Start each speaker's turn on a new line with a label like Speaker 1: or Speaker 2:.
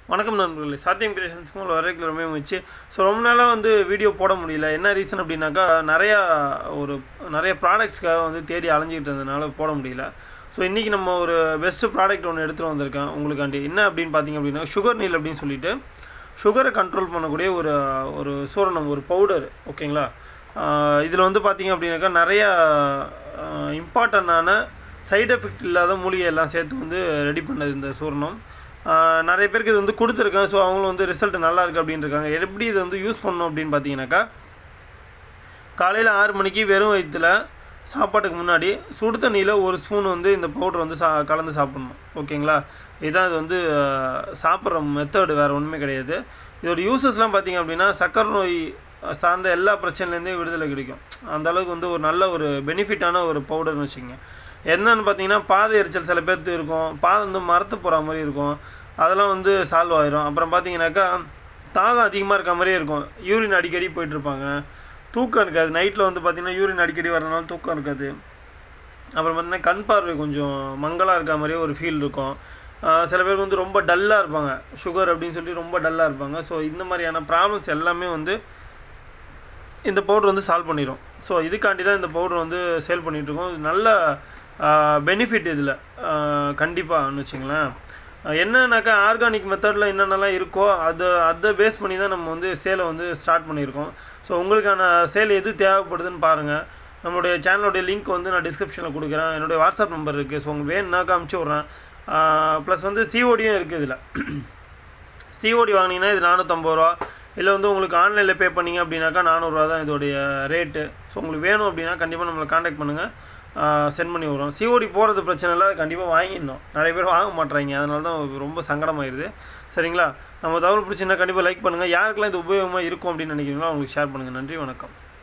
Speaker 1: வணக்கம் நண்பர்களே சாத்தியம் கிரியேஷன்ஸ்க்கு உங்களை வரவேற்க ரொம்ப வச்சு ஸோ ரொம்ப நாளாக வந்து வீடியோ போட முடியல என்ன ரீசன் அப்படின்னாக்கா நிறையா ஒரு நிறைய ப்ராடக்ட்ஸ்க்காக வந்து தேடி அலைஞ்சிக்கிட்டு இருந்ததுனால போட முடியல ஸோ இன்றைக்கி நம்ம ஒரு பெஸ்ட்டு ப்ராடக்ட் ஒன்று எடுத்துகிட்டு வந்திருக்கேன் உங்களுக்காண்டி என்ன அப்படின்னு பார்த்தீங்க அப்படின்னா சுகர் நீல் அப்படின்னு சொல்லிட்டு சுகரை கண்ட்ரோல் பண்ணக்கூடிய ஒரு ஒரு சூரணம் ஒரு பவுடர் ஓகேங்களா இதில் வந்து பார்த்தீங்க அப்படின்னாக்கா நிறையா இம்பார்ட்டண்ட்டான சைடு எஃபெக்ட் இல்லாத மூலிகை எல்லாம் சேர்த்து வந்து ரெடி பண்ணது இந்த சூரணம் ஆஹ் நிறைய பேருக்கு இது வந்து கொடுத்துருக்கேன் ஸோ அவங்களும் வந்து ரிசல்ட் நல்லா இருக்குது அப்படின்னு இருக்காங்க எப்படி இது வந்து யூஸ் பண்ணணும் அப்படின்னு பார்த்தீங்கன்னாக்கா காலையில் ஆறு மணிக்கு வெறும் வயிற்றில் சாப்பாட்டுக்கு முன்னாடி சுடு தண்ணியில் ஒரு ஸ்பூன் வந்து இந்த பவுடர் வந்து சா கலந்து சாப்பிட்ணும் ஓகேங்களா இதுதான் இது வந்து ஆஹ், சாப்பிட்ற மெத்தடு வேறு ஒன்றுமே கிடையாது இதோட யூசஸ்லாம் பார்த்தீங்க அப்படின்னா சக்கரை நோய் சார்ந்த எல்லா பிரச்சனைலேருந்தே விடுதலை கிடைக்கும் அந்த அளவுக்கு வந்து ஒரு நல்ல ஒரு பெனிஃபிட்டான ஒரு பவுடர்னு வச்சுக்கோங்க என்னன்னு பார்த்தீங்கன்னா பாதை எரிச்சல் சில பேர்த்து இருக்கும் பாதை வந்து மரத்து போகிற மாதிரி இருக்கும் அதெல்லாம் வந்து சால்வ் ஆயிரும் அப்புறம் பார்த்தீங்கன்னாக்கா தாகம் அதிகமாக இருக்க மாதிரியே இருக்கும் யூரின் அடிக்கடி போயிட்டுருப்பாங்க தூக்கம் இருக்காது நைட்டில் வந்து பார்த்தீங்கன்னா யூரின் அடிக்கடி வரனால தூக்கம் இருக்காது அப்புறம் பார்த்தீங்கன்னா கண் பார்வை கொஞ்சம் மங்கலாக இருக்க மாதிரியே ஒரு ஃபீல் இருக்கும் ஆஹ் சில பேருக்கு வந்து ரொம்ப டல்லாக இருப்பாங்க சுகர் அப்படின்னு சொல்லி ரொம்ப டல்லாக இருப்பாங்க ஸோ இந்த மாதிரியான ப்ராப்ளம்ஸ் எல்லாமே வந்து இந்த பவுடர் வந்து சால்வ் பண்ணிடும் ஸோ இதுக்காண்டி தான் இந்த பவுடர் வந்து சேல் பண்ணிகிட்ருக்கோம் இது நல்ல பெனிஃபிட் இதில் கண்டிப்பாகனு வச்சுங்களேன் ஆஹ் என்னன்னாக்கா ஆர்கானிக் மெத்தடில் என்னென்னலாம் இருக்கோ அதை அதை பேஸ் பண்ணி தான் நம்ம வந்து சேலை வந்து ஸ்டார்ட் பண்ணியிருக்கோம் ஸோ உங்களுக்கான சேல் எது தேவைப்படுதுன்னு பாருங்கள் நம்மளுடைய சேனலுடைய லிங்க் வந்து நான் டிஸ்கிரிப்ஷனில் கொடுக்குறேன் என்னுடைய வாட்ஸ்அப் நம்பர் இருக்குது ஸோ உங்களுக்கு வேணும்னாக்கா அமுச்சு விட்றேன் ப்ளஸ் வந்து சிஓடியும் இருக்குது இதில் சிஓடி வாங்கினீங்கன்னா இது நானூற்றம்பது ரூபா இல்லை வந்து உங்களுக்கு ஆன்லைனில் பே பண்ணீங்க அப்படின்னாக்கா நானூறுரூவா தான் இதோடைய ரேட்டு ஸோ உங்களுக்கு வேணும் அப்படின்னா கண்டிப்பாக நம்மளை காண்டாக்ட் பண்ணுங்கள் சென்ட் பண்ணி விட்றோம் சிஓடி போகிறது பிரச்சனை இல்லை கண்டிப்பாக வாங்கிடணும் நிறைய பேர் வாங்க மாட்றாங்க அதனால தான் ரொம்ப சங்கடமாயிருது சரிங்களா நம்ம தகவல் பிடிச்சிருந்தா கண்டிப்பாக லைக் பண்ணுங்கள் யாருக்கெல்லாம் இது உபயோகமாக இருக்கும் அப்படின்னு நினைக்கிறீங்களோ அவங்களுக்கு ஷேர் பண்ணுங்கள் நன்றி வணக்கம்